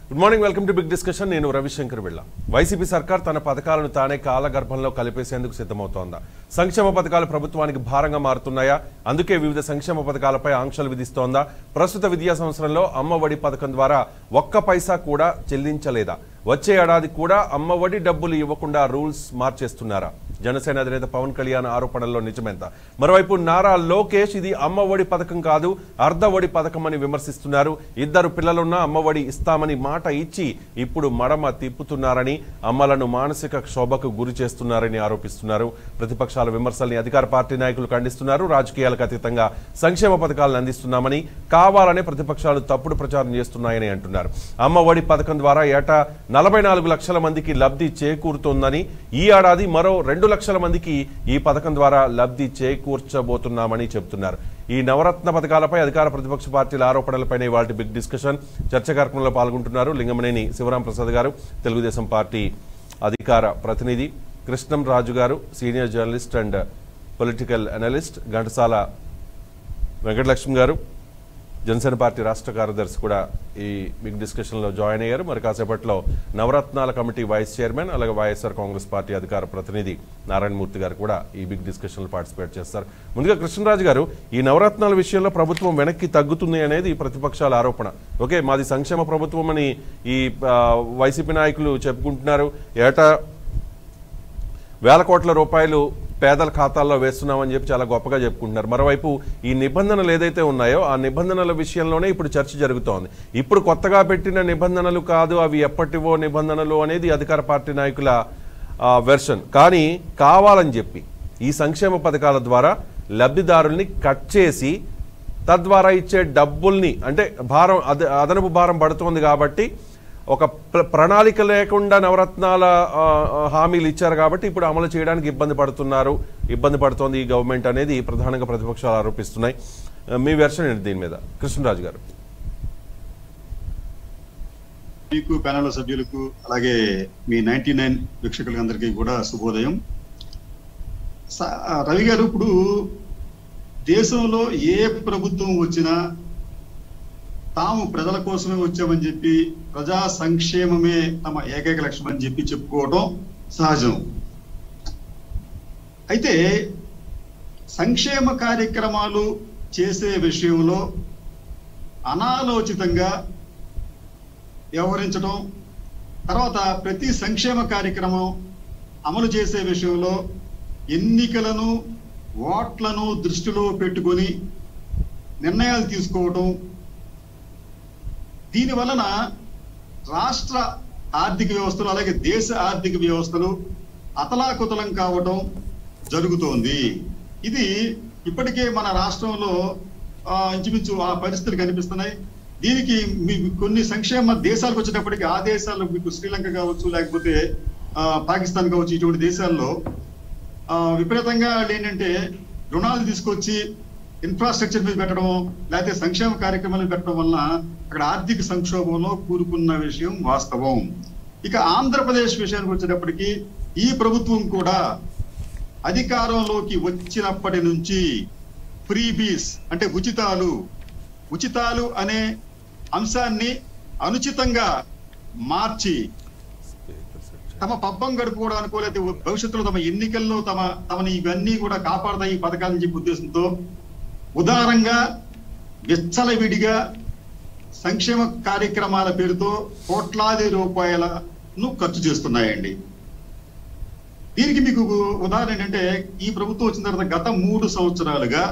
Good morning welcome to big discussion నేను రవిశంకర్ బిళ్ళ YCP సర్కార్ తన పథకాలను తానే కాలగర్భంలో కలిపేసేందుకు సిద్ధమవుతోందా సంక్షేమ పథకాలు ప్రభుత్వానికి భారంగా మారుతున్నాయా అందుకే వివిధ సంక్షేమ పథకాలపై ఆంక్షలు విధిస్తోందా ప్రస్తుత విద్యా సంవత్సరంలో అమ్మ ఒడి పథకం ద్వారా ఒక్క పైసా కూడా చెల్లించలేదా వచ్చే ఏడాది కూడా అమ్మ ఒడి డబ్బులు ఇవ్వకుండా రూల్స్ మార్చేస్తున్నారా జనసేన అధినేత పవన్ కళ్యాణ్ ఆరోపణల్లో నిజమెంత మరోవైపు నారా లోకేష్ ఇది అమ్మ ఒడి పథకం కాదు అర్ధ ఒడి పథకం అని విమర్శిస్తున్నారు ఇద్దరు పిల్లలున్న అమ్మ ఒడి ఇస్తామని మాట ఇచ్చి ఇప్పుడు మడమ తిప్పుతున్నారని అమ్మలను మానసిక క్షోభకు గురి చేస్తున్నారని ఆరోపిస్తున్నారు ప్రతిపక్షాల విమర్శల్ని అధికార పార్టీ నాయకులు ఖండిస్తున్నారు రాజకీయాలకు అతీతంగా సంక్షేమ పథకాలను అందిస్తున్నామని కావాలనే ప్రతిపక్షాలు తప్పుడు ప్రచారం చేస్తున్నాయని అంటున్నారు అమ్మ ఒడి పథకం ద్వారా ఏటా నలభై నాలుగు లక్షల మందికి లబ్ధి చేకూరుతోందని ఈ ఏడాది మరో రెండు లక్షల మందికి ఈ పథకం ద్వారా లబ్ధి చేకూర్చబోతున్నామని చెబుతున్నారు ఈ నవరత్న పథకాలపై అధికార ప్రతిపక్ష పార్టీల ఆరోపణలపైన ఇవాళ బిగ్ డిస్కషన్ చర్చ కార్యక్రమంలో పాల్గొంటున్నారు లింగమనేని శివరాం ప్రసాద్ గారు తెలుగుదేశం పార్టీ అధికార ప్రతినిధి కృష్ణం రాజు గారు senior journalist and political analyst Ghantasala Venkatalakshmi గారు జనసేన పార్టీ రాష్ట్ర కార్యదర్శి కూడా ఈ బిగ్ డిస్కషన్లో జాయిన్ అయ్యారు మరి కాసేపట్లో నవరత్నాల కమిటీ వైస్ చైర్మన్ అలాగే వైఎస్ఆర్ కాంగ్రెస్ పార్టీ అధికార ప్రతినిధి నారాయణమూర్తి గారు కూడా ఈ బిగ్ డిస్కషన్లో పార్టిసిపేట్ చేస్తారు ముందుగా కృష్ణరాజు గారు ఈ నవరత్నాల విషయంలో ప్రభుత్వం వెనక్కి తగ్గుతుంది అనేది ప్రతిపక్షాల ఆరోపణ ఓకే మాది సంక్షేమ ప్రభుత్వం అని ఈ ఆ, వైసీపీ నాయకులు చెప్పుకుంటున్నారు ఏటా వేల కోట్ల రూపాయలు పేదల ఖాతాల్లో వేస్తున్నామని చెప్పి చాలా గొప్పగా చెప్పుకుంటున్నారు మరోవైపు ఈ నిబంధనలు ఏదైతే ఉన్నాయో ఆ నిబంధనల విషయంలోనే ఇప్పుడు చర్చ జరుగుతోంది ఇప్పుడు కొత్తగా పెట్టిన నిబంధనలు కాదు అవి ఎప్పటివో నిబంధనలు అనేది అధికార పార్టీ నాయకుల వెర్షన్ కానీ కావాలని చెప్పి ఈ సంక్షేమ పథకాల ద్వారా లబ్ధిదారుల్ని కట్ చేసి తద్వారా ఇచ్చే డబ్బుల్ని అంటే భారం అద అదనపు భారం పడుతోంది కాబట్టి ఒక ప్ర- ప్రణాళిక లేకుండా నవరత్నాల ఆ, ఆ, హామీలు ఇచ్చారు కాబట్టి ఇప్పుడు అమలు చేయడానికి ఇబ్బంది పడుతున్నారు ఇబ్బంది పడుతోంది ఈ గవర్నమెంట్ అనేది ప్రధానంగా ప్రతిపక్షాలు ఆరోపిస్తున్నాయి ఆ, మీ వెర్షన్ ఏంటి దీని మీద కృష్ణరాజు గారు మీకు ప్యానల్ సభ్యులకు అలాగే మీ నైన్టీ నైన్ వీక్షకులందరికీ కూడా శుభోదయం స- ఆ, రవి గారు ఇప్పుడు దేశంలో ఏ ప్రభుత్వం వచ్చినా తాము ప్రజల కోసమే వచ్చామని చెప్పి ప్రజా సంక్షేమమే తమ ఏకైక లక్ష్యం అని చెప్పి చెప్పుకోవడం సహజం అయితే సంక్షేమ కార్యక్రమాలు చేసే విషయంలో అనాలోచితంగా వ్యవహరించడం తర్వాత ప్రతి సంక్షేమ కార్యక్రమం అమలు చేసే విషయంలో ఎన్నికలను ఓట్లను దృష్టిలో పెట్టుకొని నిర్ణయాలు తీసుకోవడం దీని వలన రాష్ట్ర ఆర్థిక వ్యవస్థలు అలాగే దేశ ఆర్థిక వ్యవస్థలు అతలాకుతలం కావడం జరుగుతోంది ఇది ఇప్పటికే మన రాష్ట్రంలో ఆ, ఇంచుమించు ఆ పరిస్థితులు కనిపిస్తున్నాయి దీనికి మీ కొన్ని సంక్షేమ దేశాలకు వచ్చేటప్పటికి ఆ దేశాల్లో మీకు శ్రీలంక కావచ్చు లేకపోతే ఆ, పాకిస్తాన్ కావచ్చు ఇటువంటి దేశాల్లో ఆ, విపరీతంగా వాళ్ళు ఏంటంటే రుణాలు తీసుకొచ్చి ఇన్ఫ్రాస్ట్రక్చర్ మీద పెట్టడం లేకపోతే సంక్షేమ కార్యక్రమాలు పెట్టడం వల్ల అక్కడ ఆర్థిక సంక్షోభంలో కూరుకున్న విషయం వాస్తవం ఇక ఆంధ్రప్రదేశ్ విషయానికి వచ్చేటప్పటికి ఈ ప్రభుత్వం కూడా అధికారంలోకి వచ్చినప్పటి నుంచి ఫ్రీబీస్ అంటే ఉచితాలు ఉచితాలు అనే అంశాన్ని అనుచితంగా మార్చి తమ పబ్బం గడుపుకోవడానికో లేకపోతే భవిష్యత్తులో తమ ఎన్నికల్లో తమ తమని ఇవన్నీ కూడా కాపాడతాయి ఈ పథకాలని చెప్పి ఉద్దేశంతో ఉదారంగా విచ్చలవిడిగా సంక్షేమ కార్యక్రమాల పేరుతో కోట్లాది రూపాయలను ఖర్చు చేస్తున్నాయండి దీనికి మీకు ఉదాహరణ ఏంటంటే ఈ ప్రభుత్వం వచ్చిన తర్వాత గత మూడు సంవత్సరాలుగా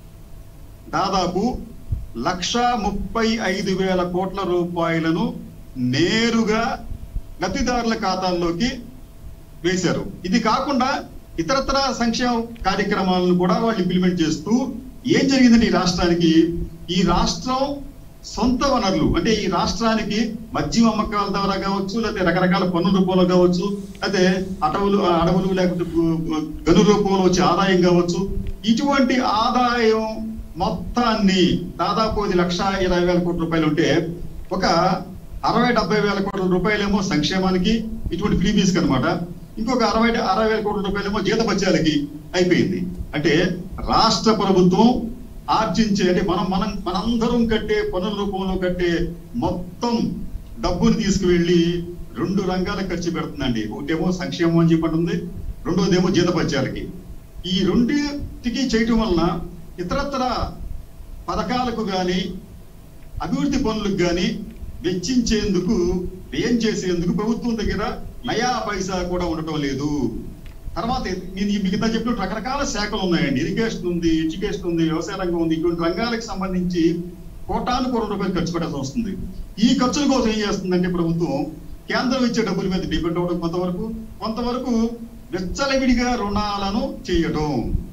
దాదాపు లక్ష ముప్పై ఐదు వేల కోట్ల రూపాయలను నేరుగా లబ్ధిదారుల ఖాతాల్లోకి వేశారు ఇది కాకుండా ఇతరత్ర సంక్షేమ కార్యక్రమాలను కూడా వాళ్ళు ఇంప్లిమెంట్ చేస్తూ ఏం జరిగిందంటే ఈ రాష్ట్రానికి ఈ రాష్ట్రం సొంత వనరులు అంటే ఈ రాష్ట్రానికి మద్యం అమ్మకాల ద్వారా కావచ్చు లేకపోతే రకరకాల పన్నుల రూపంలో కావచ్చు లేకపోతే అటవులు అడవులు లేకపోతే గు- గు- గను రూపంలో వచ్చే ఆదాయం కావచ్చు ఇటువంటి ఆదాయం మొత్తాన్ని దాదాపు అది లక్ష ఇరవై వేల కోట్ల రూపాయలు ఉంటే ఒక అరవై డెబ్బై వేల కోట్ల రూపాయలేమో సంక్షేమానికి ఇటువంటి ఫ్రీబీస్ అనమాట ఇంకొక అరవై అరవై వేల కోట్ల రూపాయలేమో జీతభత్యాలకి అయిపోయింది అంటే రాష్ట్ర ప్రభుత్వం ఆర్జించే అంటే మనం మనం మనందరం కట్టే పనుల రూపంలో కట్టే మొత్తం డబ్బును తీసుకువెళ్ళి రెండు రంగాలకు ఖర్చు పెడుతుందండి ఒకటేమో సంక్షేమం అని చెప్పంటుంది రెండోదేమో జీతపత్యాలకి ఈ రెండింటికి చేయటం వలన ఇతరత్ర పథకాలకు కానీ అభివృద్ధి పనులకు కానీ వెచ్చించేందుకు వ్యయం చేసేందుకు ప్రభుత్వం దగ్గర నయా పైసా కూడా ఉండటం లేదు తర్వాత నేను ఈ మిగతా చెప్పిన రకరకాల శాఖలు ఉన్నాయండి ఇరిగేషన్ ఉంది ఎడ్యుకేషన్ ఉంది వ్యవసాయ రంగం ఉంది ఇటువంటి రంగాలకు సంబంధించి కోటాను కోట్ల రూపాయలు ఖర్చు పెట్టాల్సి వస్తుంది ఈ ఖర్చుల కోసం ఏం చేస్తుందంటే ప్రభుత్వం కేంద్రం ఇచ్చే డబ్బుల మీద డిపెండ్ అవ్వడం కొంతవరకు కొంతవరకు వెచ్చలవిడిగా రుణాలను చేయడం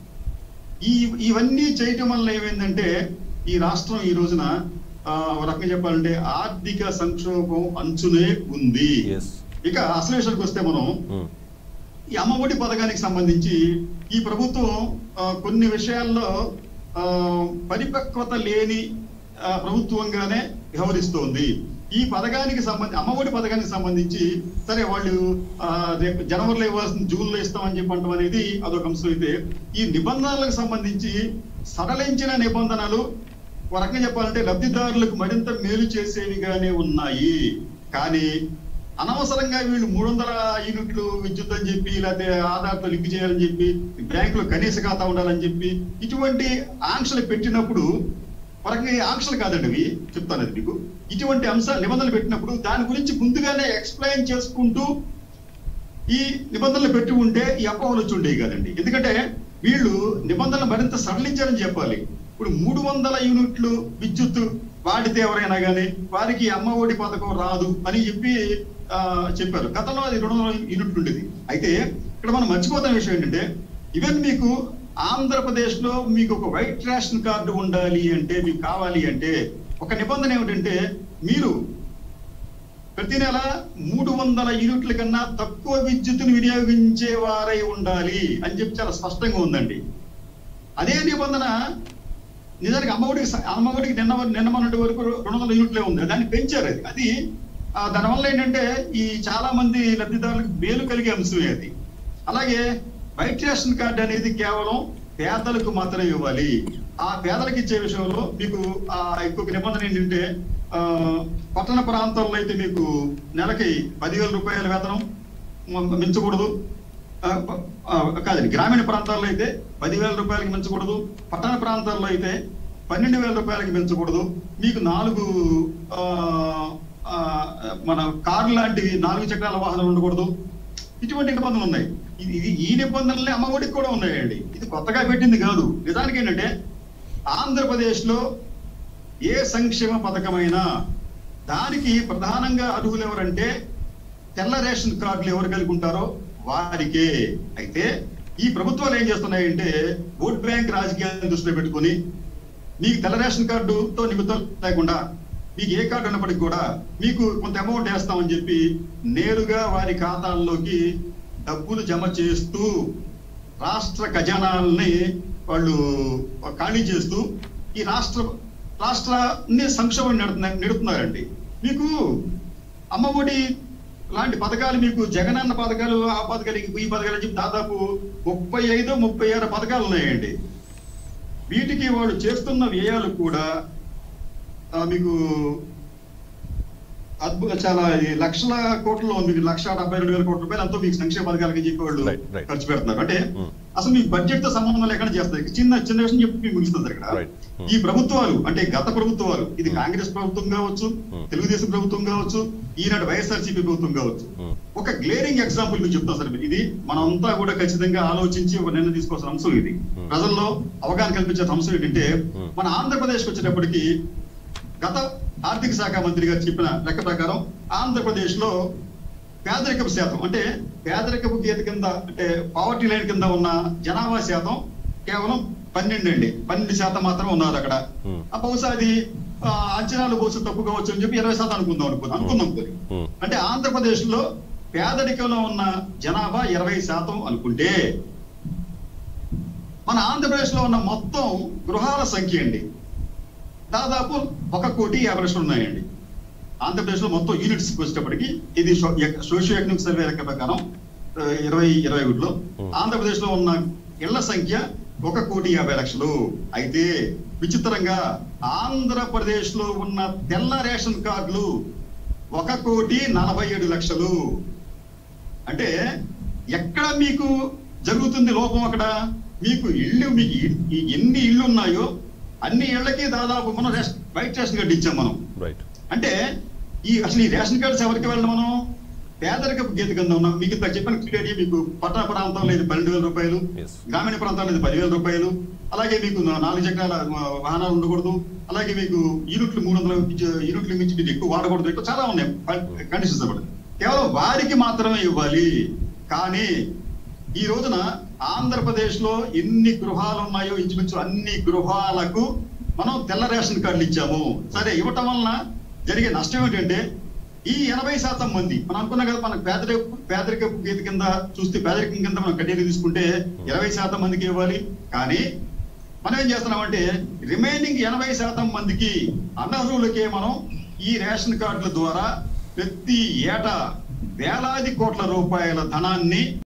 ఈ ఇవన్నీ చేయటం వల్ల ఏమైందంటే ఈ రాష్ట్రం ఈ రోజున ఆ, ఒక రకంగా చెప్పాలంటే ఆర్థిక సంక్షోభం అంచునే ఉంది ఎస్ ఇక అసలు విషయానికి వస్తే మనం ఈ అమ్మఒడి పథకానికి సంబంధించి ఈ ప్రభుత్వం ఆ, కొన్ని విషయాల్లో ఆ, పరిపక్వత లేని ఆ, ప్రభుత్వంగానే వ్యవహరిస్తోంది ఈ పథకానికి సంబంధించి అమ్మఒడి పథకానికి సంబంధించి సరే వాళ్ళు ఆ, రేపు జనవరిలో ఇవ్వాల్సిన జూన్లో ఇస్తామని చెప్పి అంటాం అనేది అదొక అంశం అయితే ఈ నిబంధనలకు సంబంధించి సడలించిన నిబంధనలు ఒక రకంగా చెప్పాలంటే లబ్ధిదారులకు మరింత మేలు చేసేవిగానే ఉన్నాయి కానీ అనవసరంగా వీళ్ళు మూడు వందల యూనిట్లు విద్యుత్ అని చెప్పి లేకపోతే ఆధార్తో లింక్ చేయాలని చెప్పి బ్యాంకులో కనీస ఖాతా ఉండాలని చెప్పి ఇటువంటి ఆంక్షలు పెట్టినప్పుడు ఒక రకంగా ఈ ఆంక్షలు కాదండి అవి చెప్తాను అది మీకు ఇటువంటి అంశాలు నిబంధనలు పెట్టినప్పుడు దాని గురించి ముందుగానే ఎక్స్ప్లెయిన్ చేసుకుంటూ ఈ నిబంధనలు పెట్టి ఉంటే ఈ అపోహలు వచ్చి ఉండేవి కాదండి ఎందుకంటే వీళ్ళు నిబంధనలు మరింత సడలించారని చెప్పాలి ఇప్పుడు మూడు వందల యూనిట్లు విద్యుత్ వాడితే ఎవరైనా కానీ వారికి అమ్మ ఒడి పథకం రాదు అని చెప్పి ఆ, చెప్పారు గతంలో అది రెండు వందల యూనిట్లు ఉండేది అయితే ఇక్కడ మనం మర్చిపోతున్న విషయం ఏంటంటే ఈవెన్ మీకు ఆంధ్రప్రదేశ్ లో మీకు ఒక వైట్ రేషన్ కార్డు ఉండాలి అంటే మీకు కావాలి అంటే ఒక నిబంధన ఏమిటంటే మీరు ప్రతి నెల మూడు వందల యూనిట్ల కన్నా తక్కువ విద్యుత్తును వినియోగించే వారై ఉండాలి అని చెప్పి చాలా స్పష్టంగా ఉందండి అదే నిబంధన నిజానికి అమ్మఒడికి స- అమ్మఒడికి నిన్న నిన్న మొన్నటి వరకు రెండు వందల యూనిట్లే ఉంది దాన్ని పెంచారు అది అది ఆ, దానివల్ల ఏంటంటే ఈ చాలా మంది లబ్ధిదారులకు మేలు కలిగే అంశమే అది అలాగే వైట్ రేషన్ కార్డు అనేది కేవలం పేదలకు మాత్రమే ఇవ్వాలి ఆ పేదలకు ఇచ్చే విషయంలో మీకు ఆ ఇంకొక నిబంధన ఏంటంటే ఆ, పట్టణ ప్రాంతాల్లో అయితే మీకు నెలకి పదివేల రూపాయల వేతనం మ- మించకూడదు ఆ, ప- ఆ, కాదండి గ్రామీణ ప్రాంతాల్లో అయితే పదివేల రూపాయలకి మించకూడదు పట్టణ ప్రాంతాల్లో అయితే పన్నెండు వేల రూపాయలకి మించకూడదు మీకు నాలుగు ఆ, ఆ, మన కారు లాంటివి నాలుగు చక్రాల వాహనం ఉండకూడదు ఇటువంటి నిబంధనలు ఉన్నాయి ఇది ఇది ఈ నిబంధనలే అమ్మఒడికి కూడా ఉన్నాయండి ఇది కొత్తగా పెట్టింది కాదు నిజానికి ఏంటంటే ఆంధ్రప్రదేశ్ లో ఏ సంక్షేమ పథకమైనా దానికి ప్రధానంగా అర్హులు ఎవరంటే తెల్ల రేషన్ కార్డులు ఎవరు కలిగి ఉంటారో వారికే అయితే ఈ ప్రభుత్వాలు ఏం చేస్తున్నాయంటే ఓట్ బ్యాంక్ రాజకీయాలను దృష్టిలో పెట్టుకొని మీకు తెల్ల రేషన్ కార్డుతో నిమిత్తం లేకుండా మీకు ఏ కార్డు ఉన్నప్పటికీ కూడా మీకు కొంత అమౌంట్ వేస్తామని చెప్పి నేరుగా వారి ఖాతాల్లోకి డబ్బులు జమ చేస్తూ రాష్ట్ర ఖజానాల్ని వాళ్ళు ఖాళీ చేస్తూ ఈ రాష్ట్ర రాష్ట్రాన్ని సంక్షోభం నడుతున్నా నడుపుతున్నారండి మీకు అమ్మఒడి లాంటి పథకాలు మీకు జగనన్న పథకాలు ఆ పథకాలు ఈ పథకాలు అని చెప్పి దాదాపు ముప్పై ఐదు ముప్పై ఆరు పథకాలు ఉన్నాయండి వీటికి వాళ్ళు చేస్తున్న వ్యయాలు కూడా ఆ, మీకు అద్భుత చాలా ఈ లక్షల కోట్లలో మీకు లక్ష డెబ్బై రెండు వేల కోట్ల రూపాయలు ఎంతో మీకు సంక్షేమ పథకాలకి చెప్పి వాళ్ళు Right, right. ఖర్చు పెడుతున్నారు అంటే Hmm. అసలు మీకు బడ్జెట్ తో సంబంధం లేకుండా చేస్తారు చిన్న చిన్న విషయం చెప్పి మీకు ముగిస్తుంది ఇక్కడ Right. Hmm. ఈ ప్రభుత్వాలు అంటే గత ప్రభుత్వాలు ఇది కాంగ్రెస్ ప్రభుత్వం కావచ్చు Hmm. తెలుగుదేశం ప్రభుత్వం కావచ్చు ఈనాడు వైఎస్ఆర్సీపీ ప్రభుత్వం కావచ్చు Hmm. ఒక గ్లేరింగ్ ఎగ్జాంపుల్ మీకు చెప్తాను సార్ ఇది మనంతా కూడా ఖచ్చితంగా ఆలోచించి ఒక నిర్ణయం తీసుకోవాల్సిన అంశం ఇది Hmm. ప్రజల్లో అవగాహన కల్పించే అంశం ఏంటంటే Hmm. మన ఆంధ్రప్రదేశ్ వచ్చేటప్పటికి గత ఆర్థిక శాఖ మంత్రి గారు చెప్పిన లెక్క ప్రకారం ఆంధ్రప్రదేశ్ లో పేదరికపు శాతం అంటే పేదరికపు గీత కింద అంటే పావర్టీ లైన్ కింద ఉన్న జనాభా శాతం కేవలం పన్నెండు అండి పన్నెండు శాతం మాత్రం ఉన్నారు అక్కడ Hmm. ఆ బహుశా అది ఆ, అంచనాలు బహుశా తప్పు కావచ్చు అని చెప్పి ఇరవై శాతం అనుకుందాం అనుకుందాం అనుకుందాం మరి Hmm. అంటే ఆంధ్రప్రదేశ్ లో పేదరికంలో ఉన్న జనాభా ఇరవై శాతం అనుకుంటే మన ఆంధ్రప్రదేశ్ లో ఉన్న మొత్తం గృహాల సంఖ్య అండి దాదాపు ఒక కోటి యాభై లక్షలు ఉన్నాయండి ఆంధ్రప్రదేశ్ లో మొత్తం యూనిట్స్ వచ్చేటప్పటికి ఇది సోషియో ఎకనామిక్ సర్వే లెక్క ప్రకారం ఆ, ఇరవై ఇరవై ఒకటిలో Hmm. ఆంధ్రప్రదేశ్ లో ఉన్న ఇళ్ల సంఖ్య ఒక కోటి యాభై లక్షలు అయితే విచిత్రంగా ఆంధ్రప్రదేశ్ లో ఉన్న తెల్ల రేషన్ కార్డులు ఒక కోటి నలభై ఏడు లక్షలు అంటే ఎక్కడ మీకు జరుగుతుంది లోపం అక్కడ మీకు ఇల్లు మీకు ఇ- ఈ ఎన్ని ఇళ్ళు ఉన్నాయో అన్ని ఇళ్ళకి దాదాపు మనం రేషన్ వైట్ రేషన్ కార్డు ఇచ్చాం మనం రైట్ అంటే ఈ అసలు ఈ రేషన్ కార్డ్స్ ఎవరికి వెళ్ళడం మనం పేదరికపు గీత కింద ఉన్నాం మీకు ఇంత చెప్పిన క్లియర్ మీకు పట్టణ ప్రాంతంలో ఇది పన్నెండు వేల రూపాయలు Yes. గ్రామీణ ప్రాంతాల్లో ఇది పదివేల రూపాయలు అలాగే మీకు నా- నాలుగు చక్రాల ఆ, వాహనాలు ఉండకూడదు అలాగే మీకు యూనిట్లు మూడు వందల మించి- యూనిట్లు మించి మీరు ఎక్కువ వాడకూడదు ఇట్లా చాలా ఉన్నాయి కండిషన్స్ అన్నమాట కేవలం వారికి మాత్రమే ఇవ్వాలి కానీ ఈ రోజున ఆంధ్రప్రదేశ్ లో ఎన్ని గృహాలు ఉన్నాయో ఇంచుమించు అన్ని గృహాలకు మనం తెల్ల రేషన్ కార్డులు ఇచ్చాము సరే ఇవ్వటం వలన జరిగే నష్టం ఏంటంటే ఈ ఎనభై శాతం మంది మనం అనుకున్నాం కదా మనకు పేదరిక పేదరిక గీత కింద చూస్తే పేదరికం కింద మనం కట్టేది తీసుకుంటే ఇరవై శాతం మందికి ఇవ్వాలి కానీ మనం ఏం చేస్తున్నామంటే రిమైనింగ్ ఎనభై శాతం మందికి అనర్హులకే మనం ఈ రేషన్ కార్డుల ద్వారా ప్రతి ఏటా వేలాది కోట్ల రూపాయల ధనాన్ని